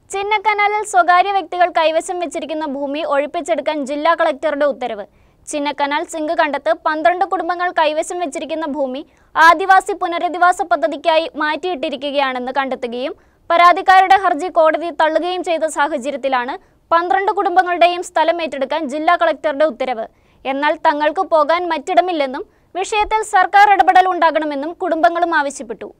ചിന്നക്കനാലിൽ സ്വകാര്യ വ്യക്തികൾ കൈവശം വെച്ചിരിക്കുന്ന ഭൂമി ഒഴിപ്പിച്ചെടുക്കാൻ ജില്ലാ കളക്ടറുടെ ഉത്തരവ് ചിന്നക്കനാൽ സിങ്ക് കണ്ടത്ത് പന്ത്രണ്ട് കുടുംബങ്ങൾ കൈവശം വെച്ചിരിക്കുന്ന ഭൂമി ആദിവാസി പുനരധിവാസ പദ്ധതിക്കായി മാറ്റിയിട്ടിരിക്കുകയാണെന്ന് കണ്ടെത്തുകയും പരാതിക്കാരുടെ ഹർജി കോടതി തള്ളുകയും ചെയ്ത സാഹചര്യത്തിലാണ് പന്ത്രണ്ട് കുടുംബങ്ങളുടെയും സ്ഥലം ഏറ്റെടുക്കാൻ ജില്ലാ കളക്ടറുടെ ഉത്തരവ് എന്നാൽ തങ്ങൾക്ക് പോകാൻ മറ്റിടമില്ലെന്നും വിഷയത്തിൽ സർക്കാർ ഇടപെടൽ ഉണ്ടാകണമെന്നും കുടുംബങ്ങളും ആവശ്യപ്പെട്ടു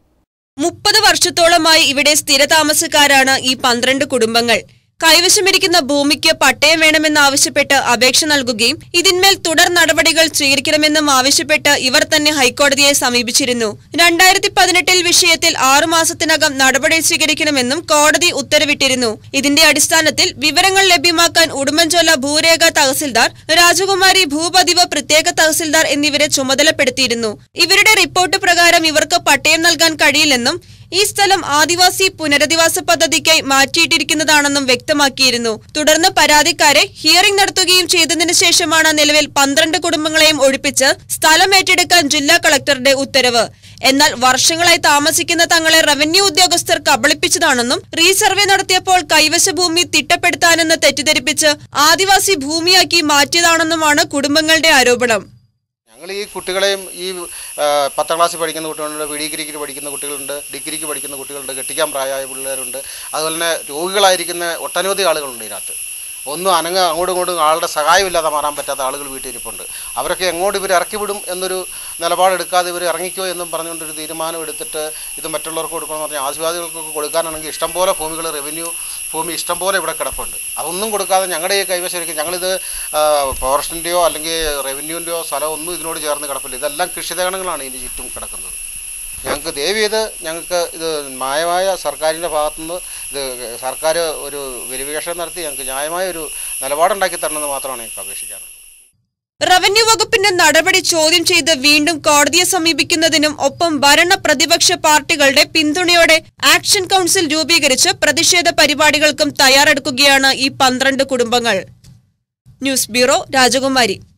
മുപ്പത് വർഷത്തോളമായി ഇവിടെ സ്ഥിരതാമസക്കാരാണ് ഈ പന്ത്രണ്ട് കുടുംബങ്ങൾ കൈവശമിരിക്കുന്ന ഭൂമിക്ക് പട്ടയം വേണമെന്നാവശ്യപ്പെട്ട് അപേക്ഷ നൽകുകയും ഇതിന്മേൽ തുടർ നടപടികൾ സ്വീകരിക്കണമെന്നും ആവശ്യപ്പെട്ട് ഇവർ തന്നെ ഹൈക്കോടതിയെ സമീപിച്ചിരുന്നു രണ്ടായിരത്തി പതിനെട്ടിൽ വിഷയത്തിൽ ആറുമാസത്തിനകം നടപടി സ്വീകരിക്കണമെന്നും കോടതി ഉത്തരവിട്ടിരുന്നു ഇതിന്റെ അടിസ്ഥാനത്തിൽ വിവരങ്ങൾ ലഭ്യമാക്കാൻ ഉടുമ്പൻചോല ഭൂരേഖ തഹസിൽദാർ രാജകുമാരി ഭൂപതിവ് പ്രത്യേക തഹസിൽദാർ എന്നിവരെ ചുമതലപ്പെടുത്തിയിരുന്നു ഇവരുടെ റിപ്പോർട്ട് പ്രകാരം ഇവർക്ക് പട്ടയം നൽകാൻ കഴിയില്ലെന്നും ഈ സ്ഥലം ആദിവാസി പുനരധിവാസ പദ്ധതിക്കായി മാറ്റിയിട്ടിരിക്കുന്നതാണെന്നും വ്യക്തമാക്കിയിരുന്നു തുടർന്ന് പരാതിക്കാരെ ഹിയറിംഗ് നടത്തുകയും ചെയ്തതിനു ശേഷമാണ് നിലവിൽ പന്ത്രണ്ട് കുടുംബങ്ങളെയും ഒഴിപ്പിച്ച് സ്ഥലം ഏറ്റെടുക്കാൻ ജില്ലാ കളക്ടറുടെ ഉത്തരവ് എന്നാൽ വർഷങ്ങളായി താമസിക്കുന്ന തങ്ങളെ റവന്യൂ ഉദ്യോഗസ്ഥർ കബളിപ്പിച്ചതാണെന്നും റീസർവേ നടത്തിയപ്പോൾ കൈവശ ഭൂമി തിട്ടപ്പെടുത്താനെന്ന് തെറ്റിദ്ധരിപ്പിച്ച് ആദിവാസി ഭൂമിയാക്കി മാറ്റിയതാണെന്നുമാണ് കുടുംബങ്ങളുടെ ആരോപണം ഞങ്ങൾ ഈ കുട്ടികളെയും ഈ ആ, പത്താം ക്ലാസ്സിൽ പഠിക്കുന്ന കുട്ടികളുണ്ട് പി ഡിഗ്രിക്ക് പഠിക്കുന്ന കുട്ടികളുണ്ട് ഡിഗ്രിക്ക് പഠിക്കുന്ന കുട്ടികളുണ്ട് കെട്ടിക്കാൻ പ്രായമായ പിള്ളേരുണ്ട് അതുപോലെ തന്നെ രോഗികളായിരിക്കുന്ന ഒട്ടനവധി ആളുകളുണ്ട് ഇതിനകത്ത് ഒന്നും അനങ്ങ അങ്ങോട്ടും ഇങ്ങോട്ടും ആളുടെ സഹായമില്ലാതെ മാറാൻ പറ്റാത്ത ആളുകൾ വീട്ടിലിരിപ്പുണ്ട് അവരൊക്കെ എങ്ങോട്ട് ഇവർ ഇറക്കി വിടും എന്നൊരു നിലപാടെടുക്കാതെ ഇവർ ഇറങ്ങിക്കോ എന്നും പറഞ്ഞുകൊണ്ടൊരു തീരുമാനം എടുത്തിട്ട് ഇത് മറ്റുള്ളവർക്ക് കൊടുക്കണമെന്ന് പറഞ്ഞാൽ ആദിവാസികൾക്കൊക്കെ കൊടുക്കാനാണെങ്കിൽ ഇഷ്ടംപോലെ ഭൂമികൾ റവന്യൂ ഭൂമി ഇഷ്ടംപോലെ ഇവിടെ കിടപ്പുണ്ട് അതൊന്നും കൊടുക്കാതെ ഞങ്ങളുടെ ഈ കൈവശം ഇരിക്കും ഞങ്ങളിത് ആ, ഫോറസ്റ്റിൻ്റെയോ അല്ലെങ്കിൽ റവന്യൂവിൻ്റെയോ സ്ഥലം ഒന്നും ഇതിനോട് ചേർന്ന് കിടപ്പില്ല ഇതെല്ലാം കൃഷിതകണങ്ങളാണ് ഇതിന് ചുറ്റും കിടക്കുന്നത് ഞങ്ങൾക്ക് ദയവ് ചെയ്ത് ഞങ്ങൾക്ക് ഇത് ന്യായമായ സർക്കാരിൻ്റെ ഭാഗത്തുനിന്ന് ഇത് സർക്കാർ ഒരു വെരിഫിക്കേഷൻ നടത്തി ഞങ്ങൾക്ക് ന്യായമായ ഒരു നിലപാടുണ്ടാക്കി തരണമെന്ന് മാത്രമാണ് ഞങ്ങൾക്ക് അപേക്ഷിക്കാറുള്ളത് റവന്യൂ വകുപ്പിന്റെ നടപടി ചോദ്യം ചെയ്ത് വീണ്ടും കോടതിയെ സമീപിക്കുന്നതിനും ഒപ്പം ഭരണ പ്രതിപക്ഷ പാർട്ടികളുടെ പിന്തുണയോടെ ആക്ഷൻ കൗൺസിൽ രൂപീകരിച്ച് പ്രതിഷേധ പരിപാടികൾക്കും തയ്യാറെടുക്കുകയാണ് ഈ പന്ത്രണ്ട് കുടുംബങ്ങൾ ന്യൂസ് ബ്യൂറോ രാജകുമാരി